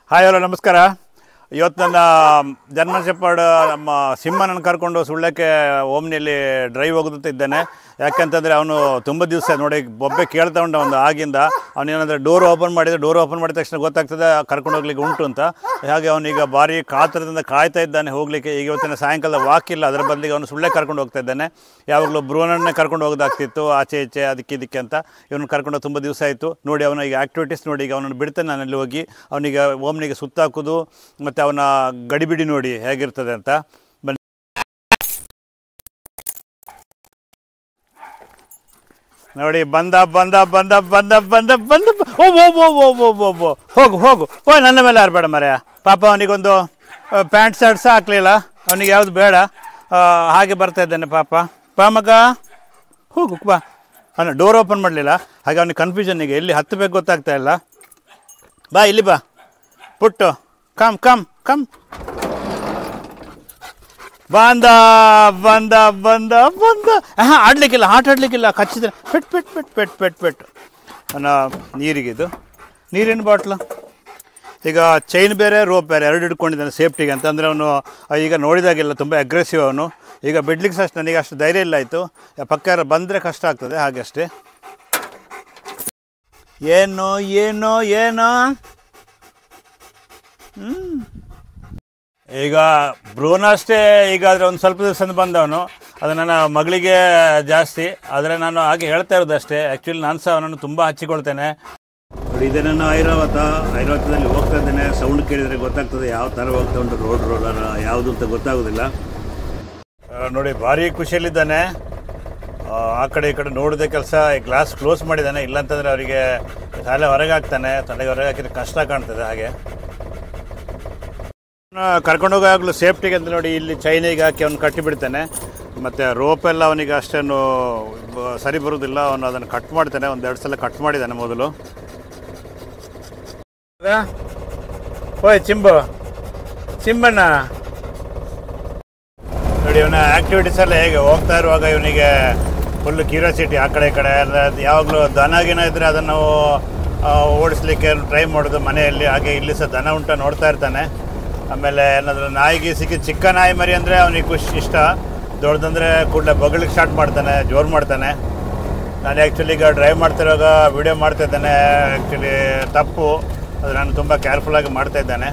Hi hello ನಮಸ್ಕಾರ ಇವತ್ತು ನನ್ನ ಜರ್ಮನ್ ಶೆಪರ್ಡ್ ನಮ್ಮ ಸಿಂಹನನ್ನು ಕರ್ಕೊಂಡು ಸುಳ್ಳಕ್ಕೆ ಓಮ್ನಿಯಲ್ಲಿ ಡ್ರೈವ್ ಹೋಗೋದಂತ ಇದ್ದಾನೆ ಯಾಕಂತಂದರೆ ಅವನು ತುಂಬ ದಿವಸ ನೋಡಿ ಬೊಬ್ಬೆ ಕೇಳ್ತಾ ಉಂಟ ಒಂದು ಆಗಿಂದ ಅವನೇನಂದರೆ ಡೋರ್ ಓಪನ್ ಮಾಡಿದರೆ ಡೋರ್ ಓಪನ್ ಮಾಡಿದ ತಕ್ಷಣ ಗೊತ್ತಾಗ್ತದೆ ಕರ್ಕೊಂಡು ಹೋಗ್ಲಿಕ್ಕೆ ಉಂಟು ಅಂತ ಹಾಗೆ ಅವನೀಗ ಭಾರಿ ಕಾತರದಿಂದ ಕಾಯ್ತಾ ಇದ್ದಾನೆ ಹೋಗಲಿಕ್ಕೆ ಈಗ ಇವತ್ತಿನ ಸಾಯಂಕಾಲ ವಾಕ್ ಇಲ್ಲ ಅದರ ಬದಲಿಗೆ ಅವನು ಸುಳ್ಳೆ ಕರ್ಕೊಂಡು ಹೋಗ್ತಾ ಇದ್ದಾನೆ ಯಾವಾಗಲೂ ಬ್ರೂನನ್ನೇ ಕರ್ಕೊಂಡು ಹೋಗೋದಾಗ್ತಿತ್ತು ಆಚೆ ಈಚೆ ಅದಕ್ಕೆ ಇದಕ್ಕೆ ಅಂತ ಇವನು ಕರ್ಕೊಂಡು ತುಂಬ ದಿವಸ ಆಯಿತು ನೋಡಿ ಅವನ ಈಗ ಆ್ಯಕ್ಟಿವಿಟೀಸ್ ನೋಡಿ ಈಗ ಅವನನ್ನು ಬಿಡ್ತಾನೆ ನಾನಲ್ಲಿ ಹೋಗಿ ಅವನಿಗೆ ಓಮ್ನಿಗೆ ಸುತ್ತಾಕೋದು ಮತ್ತು ಅವನ ಗಡಿಬಿಡಿ ನೋಡಿ ಹೇಗಿರ್ತದೆ ಅಂತ ಬನ್ನಿ ನೋಡಿ ಬಂದ ಬಂದ ಬಂದ ಬಂದ ಬಂದ ಬಂದ ಬ- ಓ ಓ ಓ ಓ ಓ ಓ ಓ ಹೋಗು ಹೋಗು ಓ ನನ್ನ ಮೇಲೆ ಆರ್ಬೇಡ ಮರೆಯ ಪಾಪ ಅವನಿಗೊಂದು ಪ್ಯಾಂಟ್ ಶರ್ಟ್ ಸಹ ಹಾಕ್ಲಿಲ್ಲ ಅವನಿಗೆ ಯಾವುದು ಬೇಡ ಆ, ಹಾಗೆ ಬರ್ತಾ ಇದ್ದಾನೆ ಪಾಪ ಪಾ ಮಗ ಹೋಗು ಬಾ ಅವನು ಡೋರ್ ಓಪನ್ ಮಾಡಲಿಲ್ಲ ಹಾಗೆ ಅವನಿಗೆ ಕನ್ಫ್ಯೂಷನ್ನಿಗೆ ಎಲ್ಲಿ ಹತ್ತಬೇಕು ಗೊತ್ತಾಗ್ತಾ ಇಲ್ಲ ಬಾ ಇಲ್ಲಿ ಬಾ ಪುಟ್ಟು ಕಮ್ ಕಮ್ ಕಮ್ ಬಂದ ಬಂದ ಬಂದ ಬಂದ ಹಾಂ ಆಡ್ಲಿಕ್ಕಿಲ್ಲ ಆಟ ಆಡ್ಲಿಕ್ಕಿಲ್ಲ ಕಚ್ಚಿದ್ರೆ pet pet pet pet pet pet ಅವನ ನೀರಿಗಿದು ನೀರಿನ ಬಾಟ್ಲು ಈಗ ಚೈನ್ ಬೇರೆ ರೋಪ್ ಬೇರೆ ಎರಡು ಹಿಡ್ಕೊಂಡಿದ್ದಾನೆ ಸೇಫ್ಟಿಗೆ ಅಂತ ಅಂದರೆ ಅವನು ಈಗ ನೋಡಿದಾಗೆಲ್ಲ ತುಂಬ ಅಗ್ರೆಸಿವ್ ಅವನು ಈಗ ಬಿಡ್ಲಿಕ್ಕೆ ಸಹ ಅಷ್ಟು ನನಗೆ ಅಷ್ಟು ಧೈರ್ಯ ಇಲ್ಲ ಆಯಿತು ಪಕ್ಕ ಯಾರು ಬಂದರೆ ಕಷ್ಟ ಆಗ್ತದೆ ಹಾಗೆ ಅಷ್ಟೇ ಏನು ಏನು ಏನು ಹ್ಮ್. ಈಗ ಬ್ರೂನ್ ಅಷ್ಟೇ ಈಗ ಆದರೆ ಒಂದು ಸ್ವಲ್ಪ ದಿವಸದಿಂದ ಬಂದವನು ಅದು ನನ್ನ ಮಗಳಿಗೆ ಜಾಸ್ತಿ ಆದರೆ ನಾನು ಹಾಗೆ ಹೇಳ್ತಾ ಇರೋದು ಅಷ್ಟೇ ಆ್ಯಕ್ಚುಲಿ ನಾನು ಸಹ ಅವನನ್ನು ತುಂಬ ಹಚ್ಚಿಕೊಳ್ತೇನೆ ನೋಡಿ ಇದೇ ನಾನು ಐರಾವತ ಐರಾವತದಲ್ಲಿ ಹೋಗ್ತಾ ಇದ್ದೇನೆ ಸೌಂಡ್ ಕೇಳಿದರೆ ಗೊತ್ತಾಗ್ತದೆ ಯಾವ ಥರ ಹೋಗ್ತಾ ಉಂಟು ರೋಡ್ ರೋಲರ್ ಯಾವುದು ಅಂತ ಗೊತ್ತಾಗೋದಿಲ್ಲ ಆ, ನೋಡಿ ಭಾರಿ ಖುಷಿಯಲ್ಲಿದ್ದಾನೆ ಆ, ಆ ಕಡೆ ಈ ಕಡೆ ನೋಡಿದ ಕೆಲಸ ಗ್ಲಾಸ್ ಕ್ಲೋಸ್ ಮಾಡಿದ್ದಾನೆ ಇಲ್ಲಾಂತಂದರೆ ಅವರಿಗೆ ತಲೆ ಹೊರಗೆ ಹಾಕ್ತಾನೆ ತಲೆಗೆ ಹೊರಗೆ ಹಾಕಿದ್ರೆ ಕಷ್ಟ ಕಾಣ್ತದೆ ಹಾಗೆ ಕರ್ಕೊಂಡು ಹೋಗಾಗಲೂ ಸೇಫ್ಟಿಗೆ ಅಂತ ನೋಡಿ ಇಲ್ಲಿ ಚೈನಿಗೆ ಹಾಕಿ ಅವನು ಕಟ್ಟಿಬಿಡ್ತಾನೆ ಮತ್ತು ರೋಪ್ ಎಲ್ಲ ಅವನಿಗೆ ಅಷ್ಟೇನು ಬ- ಸರಿ ಬರೋದಿಲ್ಲ ಅವನು ಅದನ್ನು ಕಟ್ ಮಾಡ್ತಾನೆ ಒಂದು ಎರಡು ಸಲ ಕಟ್ ಮಾಡಿದ್ದಾನೆ ಮೊದಲು ಓಯ್ ಚಿಂಬು ಚಿಂಬಣ್ಣ ನೋಡಿ ಇವನ ಆ್ಯಕ್ಟಿವಿಟೀಸ್ ಎಲ್ಲ ಹೇಗೆ ಹೋಗ್ತಾ ಇರುವಾಗ ಇವನಿಗೆ ಫುಲ್ ಕ್ಯೂರಿಯಾಸಿಟಿ ಆ ಕಡೆ ಈ ಕಡೆ ಎಲ್ಲ ಯಾವಾಗಲೂ ದನ ಗಿನ ಇದ್ದರೆ ಅದನ್ನು ನಾವು ಆ, ಓಡಿಸ್ಲಿಕ್ಕೆ ಟ್ರೈ ಮಾಡೋದು ಮನೆಯಲ್ಲಿ ಹಾಗೆ ಇಲ್ಲಿ ಸಹ ದನ ಉಂಟ ನೋಡ್ತಾ ಇರ್ತಾನೆ ಆಮೇಲೆ ಏನಾದರೂ ನಾಯಿಗೆ ಸಿಕ್ಕಿ ಚಿಕ್ಕ ನಾಯಿ ಮರಿ ಅಂದರೆ ಅವನಿಗೆ ಖುಷಿ ಇಷ್ಟ ದೊಡ್ಡದಂದರೆ ಕೂಡಲೇ ಬಗ್ಲಿಕ್ಕೆ ಸ್ಟಾರ್ಟ್ ಮಾಡ್ತಾನೆ ಜೋರು ಮಾಡ್ತಾನೆ ನಾನು ಆ್ಯಕ್ಚುಲಿ ಈಗ ಡ್ರೈವ್ ಮಾಡ್ತಿರುವಾಗ ವಿಡಿಯೋ ಮಾಡ್ತಾ ಇದ್ದಾನೆ ಆ್ಯಕ್ಚುಲಿ ತಪ್ಪು ಅದು ನಾನು ತುಂಬ ಕೇರ್ಫುಲ್ಲಾಗಿ ಮಾಡ್ತಾ ಇದ್ದಾನೆ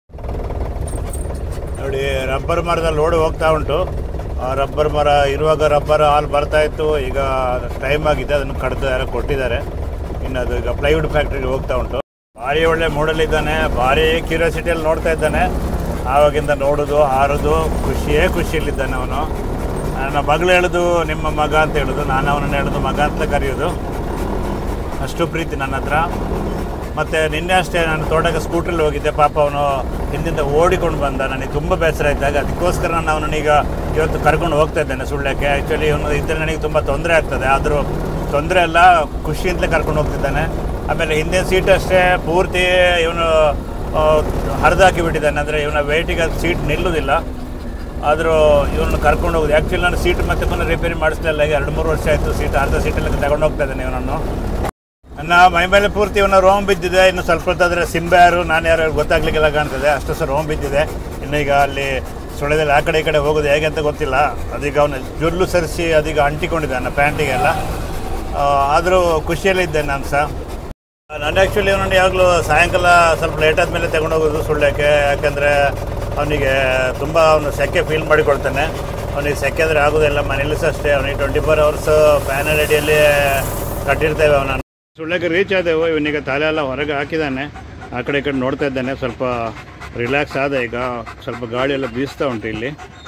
ನೋಡಿ ರಬ್ಬರ್ ಮರದಲ್ಲಿ ಲೋಡ್ ಹೋಗ್ತಾ ಉಂಟು ಆ ರಬ್ಬರ್ ಮರ ಇರುವಾಗ ರಬ್ಬರ್ ಹಾಲು ಬರ್ತಾ ಇತ್ತು ಈಗ ಟೈಮ್ ಆಗಿದೆ ಅದನ್ನು ಕಡ್ದು ಯಾರೋ ಕೊಟ್ಟಿದ್ದಾರೆ ಇನ್ನು ಅದು ಈಗ ಪ್ಲೈವುಡ್ ಫ್ಯಾಕ್ಟ್ರಿಗೆ ಹೋಗ್ತಾ ಉಂಟು ಭಾರಿ ಒಳ್ಳೆ ಮೂಡಲ್ಲಿದ್ದಾನೆ ಭಾರಿ ಕ್ಯೂರಿಯಾಸಿಟಿಯಲ್ಲಿ ನೋಡ್ತಾ ಇದ್ದಾನೆ ಆವಾಗಿಂದ ನೋಡೋದು ಹಾರೋದು ಖುಷಿಯೇ ಖುಷಿಯಲ್ಲಿದ್ದಾನೆ ಅವನು ನನ್ನ ಮಗಳು ಹೇಳೋದು ನಿಮ್ಮ ಮಗ ಅಂತ ಹೇಳೋದು ನಾನು ಅವನನ್ನು ಹೇಳೋದು ಮಗ ಅಂತ ಕರೆಯೋದು ಅಷ್ಟು ಪ್ರೀತಿ ನನ್ನ ಹತ್ರ ಮತ್ತು ನಿನ್ನೆ ಅಷ್ಟೇ ನಾನು ತೋಟಕ್ಕೆ ಸ್ಕೂಟ್ರಲ್ಲಿ ಹೋಗಿದ್ದೆ ಪಾಪ ಅವನು ಹಿಂದಿಂದ ಓಡಿಕೊಂಡು ಬಂದ ನನಗೆ ತುಂಬ ಬೇಸರ ಇದ್ದಾಗ ಅದಕ್ಕೋಸ್ಕರ ನಾನು ಅವನನ್ನ ಈಗ ಇವತ್ತು ಕರ್ಕೊಂಡು ಹೋಗ್ತಾ ಇದ್ದೇನೆ ಸುಳ್ಳ್ಯಕ್ಕೆ ಆ್ಯಕ್ಚುಲಿ ಇವನು ಇದ್ದರೆ ನನಗೆ ತುಂಬ ತೊಂದರೆ ಆಗ್ತದೆ ಆದರೂ ತೊಂದರೆ ಎಲ್ಲ ಖುಷಿಯಿಂದಲೇ ಕರ್ಕೊಂಡು ಹೋಗ್ತಿದ್ದಾನೆ ಆಮೇಲೆ ಹಿಂದಿನ ಸೀಟ್ ಅಷ್ಟೇ ಪೂರ್ತಿ ಇವನು ಹರಿದಾಕಿ ಬಿಟ್ಟಿದ್ದಾನೆ ಅಂದರೆ ಇವನ ವೆಯ್ಟಿಗೆ ಅದು ಸೀಟ್ ನಿಲ್ಲುವುದಿಲ್ಲ ಆದರೂ ಇವನನ್ನು ಕರ್ಕೊಂಡು ಹೋಗೋದು ಆ್ಯಕ್ಚುಲಿ ನಾನು ಸೀಟ್ ಮತ್ತೆ ಪುನಃ ರಿಪೇರಿ ಮಾಡಿಸ್ಲಿಲ್ಲ ಈಗ ಎರಡು ಮೂರು ವರ್ಷ ಆಯಿತು ಸೀಟ್ ಅರ್ಧ ಸೀಟಲ್ಲಿ ತಗೊಂಡು ಹೋಗ್ತಾ ಇದ್ದೇನೆ ಇವನನ್ನು ನನ್ನ ಮೈ ಮೇಲೆ ಪೂರ್ತಿ ಇವನ ರೋಮ್ ಬಿದ್ದಿದೆ ಇನ್ನು ಸ್ವಲ್ಪ ಹೊತ್ತಾದರೆ ಸಿಂಬ ಯಾರು ನಾನು ಯಾರು ಗೊತ್ತಾಗ್ಲಿಕ್ಕೆಲ್ಲ ಕಾಣ್ತದೆ ಅಷ್ಟು ಸಹ ರೋಮ್ ಬಿದ್ದಿದೆ ಇನ್ನು ಈಗ ಅಲ್ಲಿ ಸೊಳ್ಳೆದಲ್ಲಿ ಆ ಕಡೆ ಈ ಕಡೆ ಹೋಗೋದು ಹೇಗೆ ಅಂತ ಗೊತ್ತಿಲ್ಲ ಅದೀಗ ಅವನು ಜೊಲ್ಲು ಸರಿಸಿ ಅದೀಗ ಅಂಟಿಕೊಂಡಿದ್ದಾನೆ ಪ್ಯಾಂಟಿಗೆಲ್ಲ ಆದರೂ ಖುಷಿಯಲ್ಲೇ ಇದ್ದೇನೆ ನಾನು ಸಹ ನಾನು ಆ್ಯಕ್ಚುಲಿ ಅವನನ್ನು ಯಾವಾಗಲೂ ಸಾಯಂಕಾಲ ಸ್ವಲ್ಪ ಲೇಟ್ ಆದಮೇಲೆ ತಗೊಂಡು ಹೋಗೋದು ಸುಳ್ಳ್ಯಕ್ಕೆ ಯಾಕೆಂದರೆ ಅವನಿಗೆ ತುಂಬ ಅವನು ಸೆಕೆ ಫೀಲ್ ಮಾಡಿಕೊಳ್ತಾನೆ ಅವನಿಗೆ ಸೆಕೆ ಅಂದರೆ ಆಗೋದಿಲ್ಲ ಮನೇಲಿ ಸಹ ಅಷ್ಟೇ ಅವನಿಗೆ ಟ್ವೆಂಟಿ ಫೋರ್ ಅವರ್ಸ್ ಫ್ಯಾನ್ ರೆಡಿಯಲ್ಲಿ ಕಟ್ಟಿರ್ತೇವೆ ಅವನನ್ನು ಸುಳ್ಳ್ಯಕ್ಕೆ ರೀಚ್ ಆದೆವು ಇವನಿಗೆ ತಲೆ ಎಲ್ಲ ಹೊರಗೆ ಹಾಕಿದ್ದಾನೆ ಆ ಕಡೆ ಈ ಕಡೆ ನೋಡ್ತಾ ಇದ್ದಾನೆ ಸ್ವಲ್ಪ ರಿಲ್ಯಾಕ್ಸ್ ಆದ ಈಗ ಸ್ವಲ್ಪ ಗಾಳಿ ಎಲ್ಲ ಬೀಸ್ತಾ ಉಂಟು ಇಲ್ಲಿ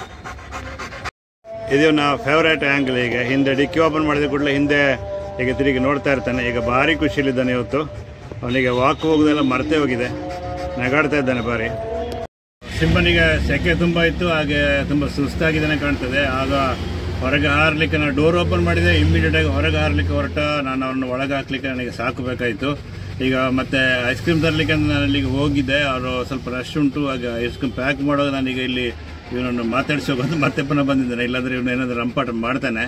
ಇದು ನನ್ನ ಫೇವ್ರೇಟ್ ಆ್ಯಂಗಲ್ ಈಗ ಹಿಂದೆ ಡಿಕ್ಕಿ ಓಪನ್ ಮಾಡಿದ ಕೂಡಲೇ ಹಿಂದೆ ಈಗ ತಿರುಗಿ ನೋಡ್ತಾ ಇರ್ತಾನೆ ಈಗ ಭಾರಿ ಖುಷಿಲಿದ್ದಾನೆ ಇವತ್ತು ಅವನಿಗೆ ವಾಕ್ ಹೋಗೋದೆಲ್ಲ ಮರೆತೇ ಹೋಗಿದೆ ನಗಾಡ್ತಾ ಇದ್ದಾನೆ ಭಾರಿ ಸಿಂಬನಿಗೆ ಸೆಕೆ ತುಂಬ ಇತ್ತು ಹಾಗೆ ತುಂಬ ಸುಸ್ತಾಗಿದ್ದಾನೆ ಕಾಣ್ತದೆ ಆಗ ಹೊರಗೆ ಹಾರಲಿಕ್ಕೆ ನಾನು ಡೋರ್ ಓಪನ್ ಮಾಡಿದೆ ಇಮ್ಮಿಡಿಯೇಟಾಗಿ ಹೊರಗೆ ಹಾರಲಿಕ್ಕೆ ಹೊರಟ ನಾನು ಅವನ್ನ ಒಳಗೆ ಹಾಕ್ಲಿಕ್ಕೆ ನನಗೆ ಸಾಕು ಬೇಕಾಯಿತು ಈಗ ಮತ್ತೆ ಐಸ್ ಕ್ರೀಮ್ ತರಲಿಕ್ಕೆ ಅಂತ ನಾನು ಅಲ್ಲಿಗೆ ಹೋಗಿದ್ದೆ ಅವರು ಸ್ವಲ್ಪ ರಶ್ ಉಂಟು ಆಗ ಐಸ್ ಕ್ರೀಮ್ ಪ್ಯಾಕ್ ಮಾಡುವಾಗ ನಾನೀಗ ಇಲ್ಲಿ ಇವನನ್ನು ಮಾತಾಡಿಸಿ ಹೋಗೋದು ಮತ್ತೆ ಪುನಃ ಬಂದಿದ್ದಾನೆ ಇಲ್ಲಾಂದರೆ ಇವನು ಏನಾದರೂ ರಂಪಾಟ ಮಾಡ್ತಾನೆ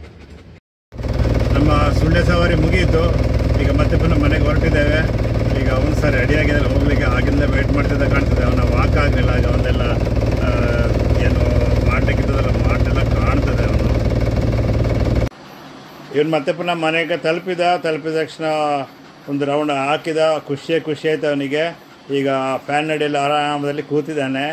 ನಮ್ಮ ಸುಳ್ಳೆ ಸವಾರಿ ಮುಗಿಯಿತು ಈಗ ಮತ್ತೆ ಪುನಃ ಮನೆಗೆ ಹೊರಟಿದ್ದೇವೆ ಈಗ ಅವನು ಸಹ ರೆಡಿಯಾಗಿದ್ದಾರೆ ಹೋಗ್ಲಿಕ್ಕೆ ಆಗಿಂದ ವೇಟ್ ಮಾಡ್ತಿದ್ದ ಕಾಣ್ತದೆ ಅವನ ವಾಕ್ ಆಗಲಿಲ್ಲ ಆಗ ಅವನ್ನೆಲ್ಲ ಆ, ಏನು ಮಾಡ್ಲಿಕ್ಕಿದ್ದದಲ್ಲ ಮಾಡೆಲ್ಲ ಕಾಣ್ತದೆ ಅವನು ಇವನು ಮತ್ತೆ ಪುನಃ ಮನೆಗೆ ತಲುಪಿದ ತಲುಪಿದ ತಕ್ಷಣ ಒಂದು ರೌಂಡ್ ಹಾಕಿದ ಖುಷಿಯೇ ಖುಷಿ ಆಯ್ತು ಅವನಿಗೆ ಈಗ ಫ್ಯಾನ್ ಅಡಿಯಲ್ಲಿ ಆರಾಮದಲ್ಲಿ ಕೂತಿದ್ದಾನೆ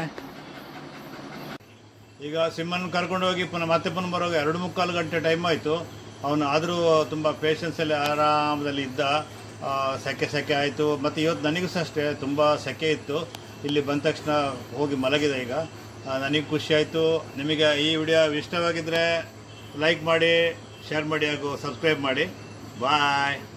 ಈಗ ಸಿಂಹನ ಕರ್ಕೊಂಡು ಹೋಗಿ ಪುನಃ ಮತ್ತೆ ಪುನಃ ಬರುವಾಗ ಎರಡು ಮುಕ್ಕಾಲು ಗಂಟೆ ಟೈಮ್ ಆಯಿತು ಅವನು ಆದರೂ ತುಂಬ ಪೇಷನ್ಸಲ್ಲಿ ಆರಾಮದಲ್ಲಿ ಇದ್ದ ಆ, ಸೆಕೆ ಸೆಕೆ ಆಯಿತು ಮತ್ತು ಇವತ್ತು ನನಗೂ ಸಹ ಅಷ್ಟೇ ತುಂಬ ಸೆಕೆ ಇತ್ತು ಇಲ್ಲಿ ಬಂದ ತಕ್ಷಣ ಹೋಗಿ ಮಲಗಿದೆ ಈಗ ಆ, ನನಗೆ ಖುಷಿ ಆಯಿತು ನಿಮಗೆ ಈ ವಿಡಿಯೋ ಇಷ್ಟವಾಗಿದ್ದರೆ ಲೈಕ್ ಮಾಡಿ ಶೇರ್ ಮಾಡಿ ಹಾಗೂ ಸಬ್ಸ್ಕ್ರೈಬ್ ಮಾಡಿ ಬಾಯ್